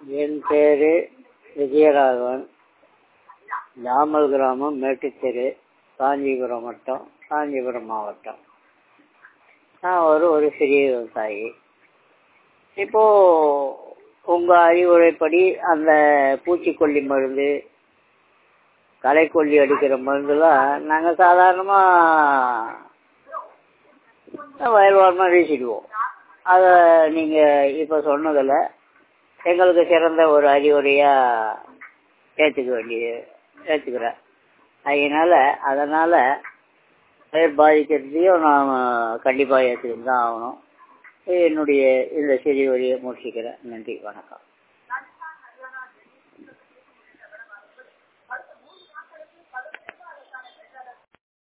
என் பேர் விஜயராகவன் ஜாமல் கிராமம் மேட்டுத்தெரு காஞ்சிபுரம் வட்டம் காஞ்சிபுரம் மாவட்டம் நான் ஒரு ஒரு சிறிய விவசாயி இப்போ உங்க அறிவுரைப்படி அந்த பூச்சிக்கொல்லி மருந்து களைக்கொல்லி அடிக்கிற மருந்துலாம் நாங்கள் சாதாரணமாக வயல் வாரமாக வீசிடுவோம் அதை நீங்கள் இப்போ சொன்னதில் எங்களுக்கு சிறந்த ஒரு அறிவுரையாக ஏற்றுக்க வேண்டிய ஏற்றுக்கிறேன் அதனால் அதனால் பயிர் பாதிக்கிறதையும் நாம் கண்டிப்பாக ஏற்றுக்கிட்டு தான் ஆகணும் என்னுடைய இந்த சிறிய வரியை முடிச்சுக்கிறேன் நன்றி வணக்கம்